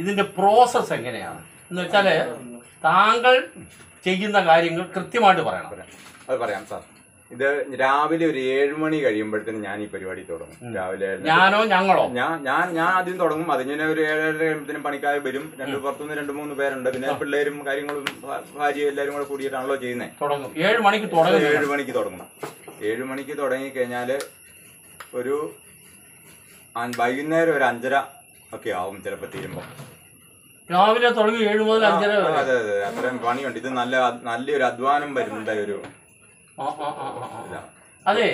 ഇതിന്റെ പ്രോസസ്സ് എങ്ങനെയാണ് എന്ന് വെച്ചാല് താങ്കൾ ചെയ്യുന്ന കാര്യങ്ങൾ കൃത്യമായിട്ട് പറയണം അത് പറയാം സാർ ഇത് രാവിലെ ഒരു ഏഴ് മണി കഴിയുമ്പോഴത്തേനും ഞാൻ ഈ പരിപാടി തുടങ്ങും രാവിലെ എഴുന്നേറ്റ് ഞാനോ ഞങ്ങളോ ഞാൻ ഞാൻ ഞാൻ ആദ്യം തുടങ്ങും അതിങ്ങനെ ഒരു ഏഴര കഴിയുമ്പോഴത്തേനും പണിക്കാർ വരും രണ്ട് പുറത്തുനിന്ന് രണ്ട് മൂന്ന് പേരുണ്ട് പിന്നെ പിള്ളേരും കാര്യങ്ങളും ഭ- ഭാര്യയും എല്ലാവരും കൂടെ കൂടിയിട്ടാണല്ലോ ചെയ്യുന്നത് തുടങ്ങും ഏഴ് മണിക്ക് തുടങ്ങും ഏഴ് മണിക്ക് തുടങ്ങണം ഏഴ് മണിക്ക് തുടങ്ങി കഴിഞ്ഞാല് ഒരു അഞ്ച്- വൈകുന്നേരം ഒരു അഞ്ചര ഒക്കെ ആവും ചിലപ്പോൾ തീരുമ്പോ രാവിലെ തുടങ്ങി ഏഴ് മുതൽ അഞ്ചര വരെ അതെ അതെ അത്രയും പണിയുണ്ട് ഇത് നല്ല നല്ലൊരു അധ്വാനം വരുന്നുണ്ട് ഒരു ആ, ആ, ആ, ആ, ആ. അതെ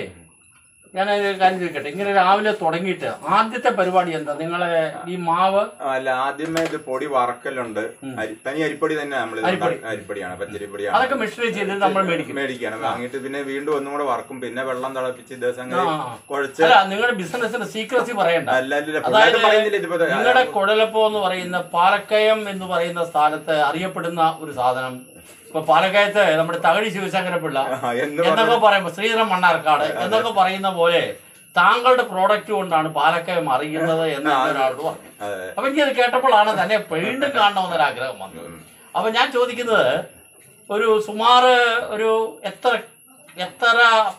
ഞാൻ ഒരു കാര്യം ചോദിക്കട്ടെ ഇങ്ങനെ രാവിലെ തുടങ്ങിയിട്ട് ആദ്യത്തെ പരിപാടി എന്താ നിങ്ങളെ ഈ മാവ് അല്ല ആദ്യമേ ഇത് പൊടി വറക്കലുണ്ട് അരി തനി അരിപ്പൊടി തന്നെ നമ്മൾ അരിപ്പൊടിയാണ് പച്ചരിപ്പൊടിയാണ് അതൊക്കെ മിശ്രി ചെയ്ത് നമ്മൾ മേടിക്കും മേടിക്കുകയാണ് വാങ്ങിയിട്ട് പിന്നെ വീണ്ടും ഒന്നും കൂടെ വറക്കും പിന്നെ വെള്ളം തിളപ്പിച്ച് ദിവസം അങ്ങനെ ആ. കുഴച്ച് അല്ല നിങ്ങളുടെ ബിസിനസിന്റെ സീക്രസി പറയണ്ട അല്ല അല്ല, അതായത് പുള്ളിയായിട്ട് പറയുന്നില്ല ഇതിപ്പോ നിങ്ങളുടെ കുടലപ്പോ എന്ന് പറയുന്ന പാലക്കയം എന്ന് പറയുന്ന സ്ഥലത്ത് അറിയപ്പെടുന്ന ഒരു സാധനം ഇപ്പൊ പാലക്കയത്ത് നമ്മുടെ തകഴി ശിവശങ്കര പിള്ള ആ, എന്ന് എന്നൊക്കെ പറയുമ്പോ ശ്രീധരൻ മണ്ണാർക്കാട് എന്നൊക്കെ പറയുന്ന പോലെ താങ്കളുടെ പ്രോഡക്റ്റ് കൊണ്ടാണ് പാലക്കയം അറിയുന്നത് എന്ന് ഒരാളോട് പറഞ്ഞു അതെ. അപ്പൊ എനിക്കത് കേട്ടപ്പോഴാണ് തന്നെ വീണ്ടും കാണണമെന്നൊരു ആഗ്രഹം വന്നത് അപ്പൊ ഞാൻ ചോദിക്കുന്നത് ഒരു സുമാറ് ഒരു എത്ര എത്ര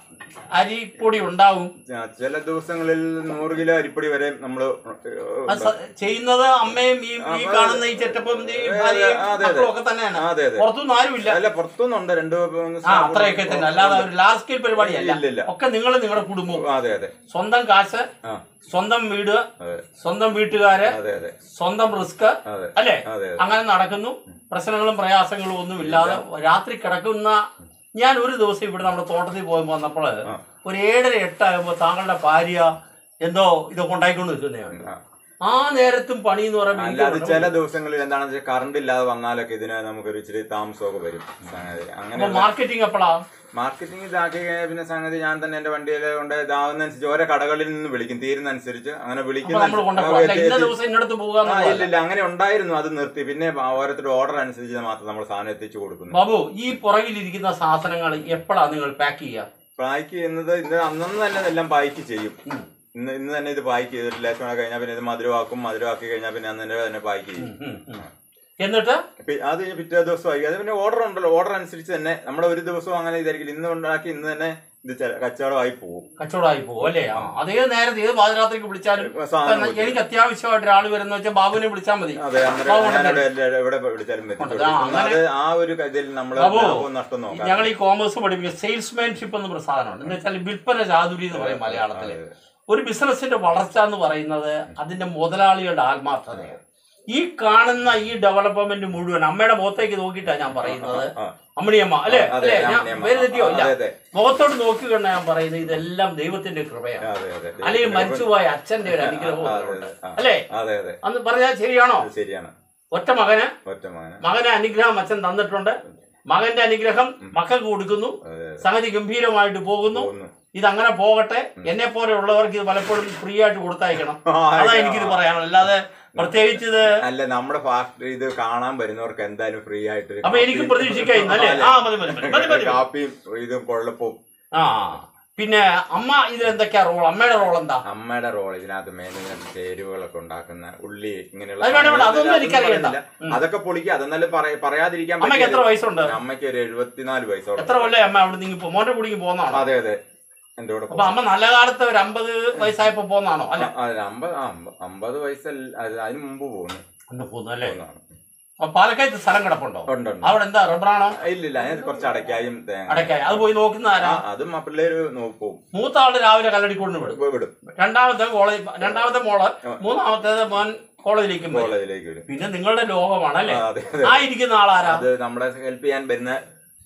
അരിപ്പൊടി ഉണ്ടാവും ആ, ചില ദിവസങ്ങളിൽ നൂറ് കിലോ അരിപ്പൊടി വരെ നമ്മള് അത് സ- ചെയ്യുന്നത് അമ്മയും ഈ ഈ കാണുന്ന ഈ ചെറ്റപ്പും ഈ ഭാര്യയും അതെ, അതെ. മക്കളും ഒക്കെ തന്നെയാണ് അതെ അതെ പുറത്തുനിന്ന് ആരുമില്ല അല്ല പുറത്തുനിന്നുണ്ട് രണ്ട് മൂന്ന് ആ അത്രയൊക്കെ തന്നെ അല്ലാതെ ഒരു ലാർജ് സ്കെയിൽ പരിപാടിയല്ല ഇല്ല, ഇല്ല. ഒക്കെ നിങ്ങൾ നിങ്ങളുടെ കുടുംബവും അതെ അതെ സ്വന്തം കാശ് ആ സ്വന്തം വീട് അതെ സ്വന്തം വീട്ടുകാര് അതെ അതെ സ്വന്തം റിസ്ക് അതെ അല്ലേ അതെ അങ്ങനെ നടക്കുന്നു പ്രശ്നങ്ങളും പ്രയാസങ്ങളും ഒന്നും ഇല്ലാതെ രാത്രി കിടക്കുന്ന ഞാൻ ഒരു ദിവസം ഇവിടെ നമ്മുടെ തോട്ടത്തിൽ പോയി വന്നപ്പോൾ ഒരു ഏഴര എട്ടാകുമ്പോൾ താങ്കളുടെ ഭാര്യ എന്തോ ഇതൊക്കെ ഉണ്ടായിക്കൊണ്ട് നിൽക്കുന്നതാണ് ആ. ആ നേരത്തും പണി എന്ന് പറയുമ്പോൾ എനിക്ക് അല്ലാതെ ചില ദിവസങ്ങളിൽ എന്താണെന്ന് വെച്ചാൽ കറണ്ട് ഇല്ലാതെ വന്നാലൊക്കെ ഇതിന് നമുക്കൊരു ഇച്ചിരി താമസമൊക്കെ വരും സംഗതി അങ്ങനെ അപ്പൊ മാർക്കറ്റിംഗ് എപ്പോഴാ മാർക്കറ്റിംഗ് ഇതാക്കി കഴിഞ്ഞാൽ പിന്നെ സംഗതി ഞാൻ തന്നെ എന്റെ വണ്ടിയിൽ കൊണ്ട് ഇതാവുന്നതനുസരിച്ച് ഓരോ കടകളിൽ നിന്ന് വിളിക്കും തീരുന്നതനുസരിച്ച് അങ്ങനെ അപ്പൊ നമ്മൾ കൊണ്ടുപോകും അല്ല ഇന്ന വിളിക്കുന്ന ദിവസം ഇന്നടത്ത് പോകുക ആ, എന്നുള്ളതല്ല. ഇല്ല ഇല്ല അങ്ങനെ ഉണ്ടായിരുന്നു അത് നിർത്തി പിന്നെ ഓരോരുത്തരുടെ ഓർഡർ അനുസരിച്ച് മാത്രം നമ്മൾ സാധനം എത്തിച്ചു കൊടുക്കുന്നു ബാബു ഈ പുറകിലിരിക്കുന്ന സാധനങ്ങൾ എപ്പോഴാ നിങ്ങൾ പാക്ക് ചെയ്യുക പായ്ക്ക് ചെയ്യുന്നത് ഇന്ന് അന്നന്ന് തന്നെ എല്ലാം പായ്ക്ക് ചെയ്യും ഇന്ന് ഇന്ന് തന്നെ ഇത് പായ്ക്ക് ചെയ്തിട്ട് ലേശം കൂടെ കഴിഞ്ഞാൽ പിന്നെ ഇത് മധുരമാക്കും മധുരമാക്കി കഴിഞ്ഞാൽ പിന്നെ അന്ന് തന്നെ തന്നെ പായ്ക്ക് ചെയ്യും ഉം, ഉം. എന്നിട്ട് പി- അത് കഴിഞ്ഞ് പിറ്റേ ദിവസമായി അത് പിന്നെ ഓർഡർ ഉണ്ടല്ലോ ഓർഡർ അനുസരിച്ച് തന്നെ നമ്മുടെ ഒരു ദിവസം അങ്ങനെ ഇതായിരിക്കും ഇന്ന് ഉണ്ടാക്കി ഇന്ന് തന്നെ ഇത് ചെ- കച്ചവടമായി പോകും കച്ചവടമായി പോകും അല്ലേ ആ അതേ നേരത്തെ ഏത് പാതിരാത്രിക്ക് വിളിച്ചാലും സാധനം ഇപ്പൊ എനിക്ക് അത്യാവശ്യമായിട്ട് ഒരാൾ വരുന്ന വെച്ചാൽ ബാബുവിനെ വിളിച്ചാൽ മതി അതെ അന്നേരം ബാബു ഞാൻ ഉണ്ടല്ലോ. ഇവിടെ എല്ലാ- എവിടെ വിളിച്ചാലും എത്തിച്ചു ഉണ്ട്. കൊടുക്കും. ആ, അങ്ങനെ- അത് ആ ഒരു ഇതിൽ നമ്മൾ ബാബു, ലാഭവും നഷ്ടം നോക്കാം ഞങ്ങൾ ഈ കോമേഴ്സ് പഠിപ്പിക്കുന്ന സെയിൽസ്മാൻഷിപ്പ് എന്ന് സാധനമുണ്ട് എന്ന് വെച്ചാൽ വിൽപ്പന ചാതുരി എന്ന് പറയും മലയാളത്തില് ഒരു ബിസിനസിന്റെ വളർച്ച എന്ന് പറയുന്നത് അതിന്റെ മുതലാളികളുടെ ആത്മാർത്ഥതയാണ് ഈ കാണുന്ന ഈ ഡെവലപ്മെന്റ് മുഴുവൻ അമ്മയുടെ മുഖത്തേക്ക് നോക്കിയിട്ടാണ് ഞാൻ പറയുന്നത് ആ. അമ്മണിയമ്മ അല്ലേ അതെ, അല്ലേ ഞാൻ അമ്മിണിയമ്മ. പേര് തെറ്റിയോ ഇല്ല അതെ, അതെ. മുഖത്തോട് നോക്കി കണ്ട ഞാൻ പറയുന്നത് ഇതെല്ലാം ദൈവത്തിന്റെ കൃപയാണ് അതെ അതെ അല്ലെങ്കിൽ മരിച്ചുപോയ അച്ഛന്റെ ഒരു അനുഗ്രഹവും അതെ, അതിലുണ്ട്. ആ. അല്ലേ അതെ അതെ അന്ന് പറഞ്ഞാൽ ശരിയാണോ അത് ശരിയാണ് ഒറ്റ മകന് ഒറ്റ മകന് മകന് അനുഗ്രഹം അച്ഛൻ തന്നിട്ടുണ്ട് മകന്റെ അനുഗ്രഹം മക്കൾക്ക് കൊടുക്കുന്നു അതെ, സംഗതി ഗംഭീരമായിട്ട് പോകുന്നു പോകുന്നു. ഇതങ്ങനെ പോകട്ടെ എന്നെ പോലെ ഉള്ളവർക്ക് ഇത് പലപ്പോഴും ഫ്രീ ആയിട്ട് കൊടുത്തയക്കണം ആ, അതാ എനിക്കിത് പറയാനുള്ളത് അല്ലാതെ പ്രത്യേകിച്ച് ഇത് അല്ല നമ്മുടെ ഫാക്ടറി ഇത് കാണാൻ വരുന്നവർക്ക് എന്തായാലും ഫ്രീ ആയിട്ട് ഒരു അപ്പൊ എനിക്ക് കാപ്പി- പ്രതീക്ഷിക്കാം ഇന്ന് അല്ലേ ആ മതി മതി മതി മതി മതി കാപ്പിയും ഇതും കൊള്ളപ്പവും ആ പിന്നെ അമ്മ ഇതിൽ എന്തൊക്കെയാ റോൾ അമ്മയുടെ റോൾ എന്താ അമ്മയുടെ റോൾ ഇതിനകത്ത് മെയിൻ ചേരുവകളൊക്കെ ഉണ്ടാക്കുന്ന ഉള്ളി ഇങ്ങനെയുള്ള അത് വേണ്ട, വേണ്ട, അതൊന്നും സാധനങ്ങൾ എനിക്കറിയണ്ട. പറയുന്നില്ല. അതൊക്കെ പൊളിക്കുക അതെന്നാലും പറയ- പറയാതിരിക്കാൻ അമ്മയ്ക്ക് പറ്റില്ല. എത്ര വയസ്സുണ്ട് അമ്മയ്ക്ക് ഒരു എഴുപത്തിനാല് വയസ്സോളം എത്ര കൊല്ലേ അമ്മ അവിടെ നിന്ന് മോന്റെ കൂടിക്ക് പോകുന്നതാണോ അതെ അതെ എന്റെ കൂടെ അപ്പൊ അമ്മ നല്ല കാലത്ത് ഒരു അമ്പത് വയസ്സായപ്പോ പോകുന്നതാണോ അല്ല ആ, അതെ, അമ്പത് ആ, അമ്പ- അമ്പത് വയസ്സല്ല അത് അതിന് മുമ്പ് പോകുന്നു അന്ന് പോകുന്നു അല്ലേ പോകുന്നതാണ്. അപ്പൊ പാലക്കാട് സ്ഥലം കിടപ്പുണ്ടോ ഉണ്ട് ഉണ്ട് അവിടെ എന്താ റബ്ബറാണോ ഇല്ലില്ല അതിന് കുറച്ച് അടയ്ക്കായും തേങ്ങ അടക്കായി അത് പോയി നോക്കുന്ന ആരാ ആ, അതും ആ പിള്ളേര് നോക്കും മൂത്ത ആള് രാവിലെ കല്ലടിക്കൊണ്ട് വിടും വിടും രണ്ടാമത്തെ കോളേജ് രണ്ടാമത്തെ മോള് മൂന്നാമത്തേത് മോൻ കോളേജിലേക്ക് പോയി കോളേജിലേക്ക് വരും പിന്നെ നിങ്ങളുടെ ലോകമാണ് അല്ലേ ആ, അതെ അതെ ആ ഇരിക്കുന്ന ആളാരാ അത് നമ്മളെ ഹെൽപ്പ് ചെയ്യാൻ വരുന്ന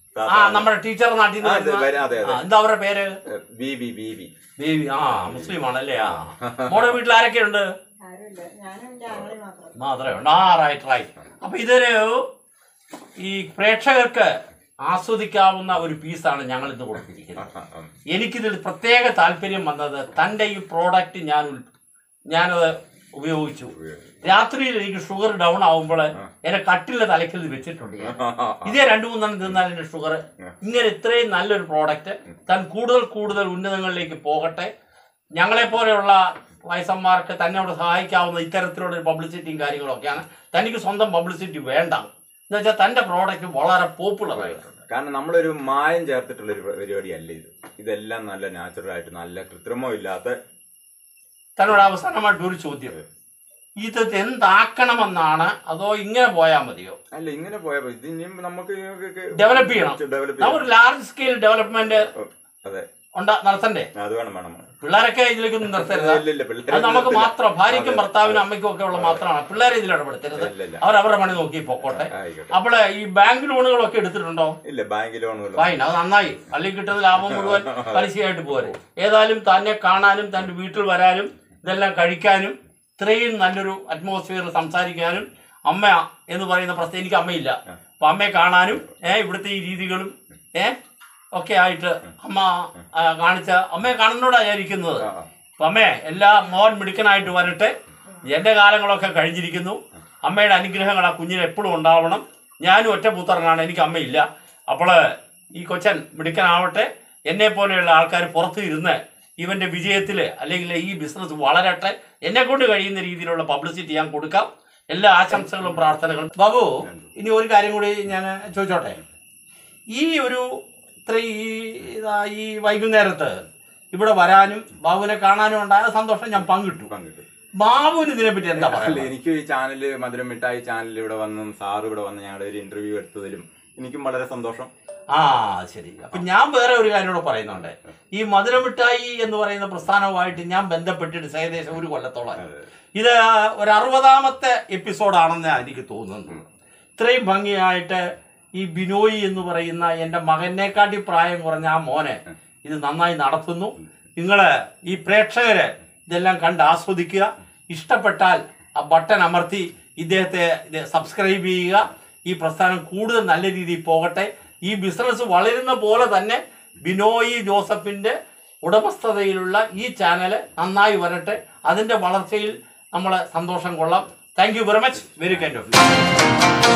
ആ നമ്മുടെ ടീച്ചർ നാട്ടിൽ നിന്ന് ആ, ഇത് വരുന്ന- വരും, അതെ, അതെ. ആ, എന്താ അവരുടെ പേര് B B B B baby ആ മുസ്ലിം ആണല്ലേ ആ മോടെ വീട്ടിൽ ആരൊക്കെ ഉണ്ട് ആരുമില്ല ഞാനും എന്റെ ആങ്ങളെ മാത്രം മാത്രമേ ഉണ്ട് ആ റൈറ്റ് റൈറ്റ് അപ്പൊ ഇതൊരു ഈ പ്രേക്ഷകർക്ക് ആസ്വദിക്കാവുന്ന ഒരു പീസാണ് ഞങ്ങൾ ഇന്ന് കൊടുത്തിരിക്കുന്നത് എനിക്കിതിൽ പ്രത്യേക താല്പര്യം വന്നത് തൻ്റെ ഈ പ്രോഡക്റ്റ് ഞാൻ ഉൽ- ഞാനത് ഉപയോഗിച്ചു രാത്രിയിൽ എനിക്ക് ഷുഗർ ഡൗൺ ആവുമ്പോൾ എന്നെ കട്ടിലെ തലയ്ക്കൽ ഇത് വെച്ചിട്ടുണ്ട് ഞാൻ. ഇതേ രണ്ടു മൂന്നെണ്ണം തിന്നാൽ എന്റെ ഷുഗർ ഇങ്ങനെ ഇത്രയും നല്ലൊരു പ്രോഡക്റ്റ് താൻ കൂടുതൽ കൂടുതൽ ഉന്നതങ്ങളിലേക്ക് പോകട്ടെ ഞങ്ങളെ പോലെയുള്ള വയസ്സന്മാർക്ക് തന്നോട് സഹായിക്കാവുന്ന ഇത്തരത്തിലുള്ള ഒരു പബ്ലിസിറ്റിയും കാര്യങ്ങളൊക്കെയാണ് തനിക്ക് സ്വന്തം പബ്ലിസിറ്റി വേണ്ട എന്ന് വെച്ചാൽ തൻ്റെ പ്രോഡക്റ്റ് വളരെ പോപ്പുലർ ആയിട്ടുണ്ട് കാരണം നമ്മളൊരു മായം ചേർത്തിട്ടുള്ള ഒരു പരിപാടിയല്ല ഇത് ഇതെല്ലാം നല്ല നാച്ചുറൽ ആയിട്ട് നല്ല കൃത്രിമം ഇല്ലാത്ത തന്നോട് അവസാനമായിട്ട് ഒരു ചോദ്യം ഇത് എന്താക്കണമെന്നാണ് അതോ ഇങ്ങനെ പോയാൽ മതിയോ അല്ല ഇങ്ങനെ പോയപ്പോ ഇത് ഇനിയും നമുക്ക് Develop ചെയ്യണം. ഡെവലപ്പ് നാം ഒരു ലാർജ് സ്കെയിൽ ഡെവലപ്മെന്റ് അതെ ഉണ്ടാ നടത്തണ്ടേ അത് വേണം വേണം പിള്ളേരൊക്കെ ഇതിലേക്കൊന്നും നിർത്തരുത് ഇല്ല ഇല്ല പിള്ളേരെ അത് നമുക്ക് നിർത്തില്ല. മാത്രം ഭാര്യയ്ക്കും അതെ. ഭർത്താവിനും അമ്മയ്ക്കും ഒക്കെ ഉള്ള മാത്രമാണ് പിള്ളേരെ ഇതിൽ ഇടപെടുത്തരുത് ഇല്ല ഇല്ല അവർ അവരുടെ പണി നോക്കി പൊക്കോട്ടെ ആയിക്കോട്ടെ അപ്പോൾ ഈ ബാങ്ക് ലോണുകളൊക്കെ എടുത്തിട്ടുണ്ടോ ഇല്ല ബാങ്ക് ലോണുകൾ ഫൈൻ അത് നന്നായി അല്ലെങ്കിൽ കിട്ടുന്ന ലാഭം മുഴുവൻ പലിശയായിട്ട് പോരെ ഏതായാലും തന്നെ കാണാനും തൻ്റെ വീട്ടിൽ വരാനും ഇതെല്ലാം കഴിക്കാനും ഇത്രയും നല്ലൊരു അറ്റ്മോസ്ഫിയറിൽ സംസാരിക്കാനും അമ്മ എന്ന് പറയുന്ന പ്രശ്നം എനിക്ക് അമ്മയില്ല അപ്പൊ അമ്മയെ കാണാനും ഏ ഇവിടുത്തെ ഈ രീതികളും ഏ ഒക്കെ ആയിട്ട് അമ്മ ആ, കാണിച്ച അമ്മയെ കാണുന്നോടാ ഞാൻ ഇരിക്കുന്നത് അപ്പൊ അമ്മേ എല്ലാ മോൻ മിടുക്കനായിട്ട് വരട്ടെ എൻ്റെ കാലങ്ങളൊക്കെ കഴിഞ്ഞിരിക്കുന്നു അമ്മയുടെ അനുഗ്രഹങ്ങൾ ആ കുഞ്ഞിന് എപ്പോഴും ഉണ്ടാവണം ഞാനും ഒറ്റ പുത്രനാണ് എനിക്ക് അമ്മയില്ല അപ്പോൾ ഈ കൊച്ചൻ മിടുക്കനാവട്ടെ എന്നെ പോലെയുള്ള ആൾക്കാർ പുറത്ത് ഇരുന്ന് ഇവൻ്റെ വിജയത്തിൽ അല്ലെങ്കിൽ ഈ ബിസിനസ് വളരട്ടെ എന്നെ കൊണ്ട് കഴിയുന്ന രീതിയിലുള്ള പബ്ലിസിറ്റി ഞാൻ കൊടുക്കാം എല്ലാ ആശംസകളും പ്രാർത്ഥനകളും ബാബു ഇനി ഒരു കാര്യം കൂടി ഞാൻ ചോദിച്ചോട്ടെ ഈ ഒരു ഇത്ര ഈ ഇതാ ഈ വൈകുന്നേരത്ത് ഇവിടെ വരാനും ബാബുവിനെ കാണാനും ഉണ്ടായ സന്തോഷം ഞാൻ പങ്കിട്ടു പങ്കിട്ടു ബാബുവിന് ഇതിനെപ്പറ്റി എന്താ അല്ല പറയുക എനിക്ക് ഈ ചാനല് മധുരം മിഠായി ചാനൽ ഇവിടെ വന്നും സാറ് ഇവിടെ വന്ന് ഞങ്ങളുടെ ഒരു ഇന്റർവ്യൂ എടുത്തതിലും എനിക്കും വളരെ സന്തോഷം ആ ശരി അപ്പൊ ഞാൻ വേറെ ഒരു കാര്യം കൂടെ പറയുന്നുണ്ട് ഈ മധുരമിഠായി എന്ന് പറയുന്ന പ്രസ്ഥാനവുമായിട്ട് ഞാൻ ബന്ധപ്പെട്ടിട്ട് ഏകദേശം ഒരു കൊല്ലത്തോളം ഇത് ഒരു അറുപതാമത്തെ എപ്പിസോഡാണെന്ന് എനിക്ക് തോന്നുന്നു ഇത്രയും ഭംഗിയായിട്ട് ഈ ബിനോയ് എന്ന് പറയുന്ന എൻ്റെ മകനെക്കാട്ടി പ്രായം കുറഞ്ഞ ആ മോനെ ഇത് നന്നായി നടത്തുന്നു നിങ്ങൾ ഈ പ്രേക്ഷകര് ഇതെല്ലാം കണ്ട് ആസ്വദിക്കുക ഇഷ്ടപ്പെട്ടാൽ ആ ബട്ടൺ അമർത്തി ഇദ്ദേഹത്തെ ഇത് സബ്സ്ക്രൈബ് ചെയ്യുക ഈ പ്രസ്ഥാനം കൂടുതൽ നല്ല രീതിയിൽ പോകട്ടെ ഈ ബിസിനസ് വളരുന്ന പോലെ തന്നെ ബിനോയ് ജോസഫിൻ്റെ ഉടമസ്ഥതയിലുള്ള ഈ ചാനൽ നന്നായി വരട്ടെ അതിൻ്റെ വളർച്ചയിൽ നമ്മൾ സന്തോഷം കൊള്ളാം thank you very much very kind of U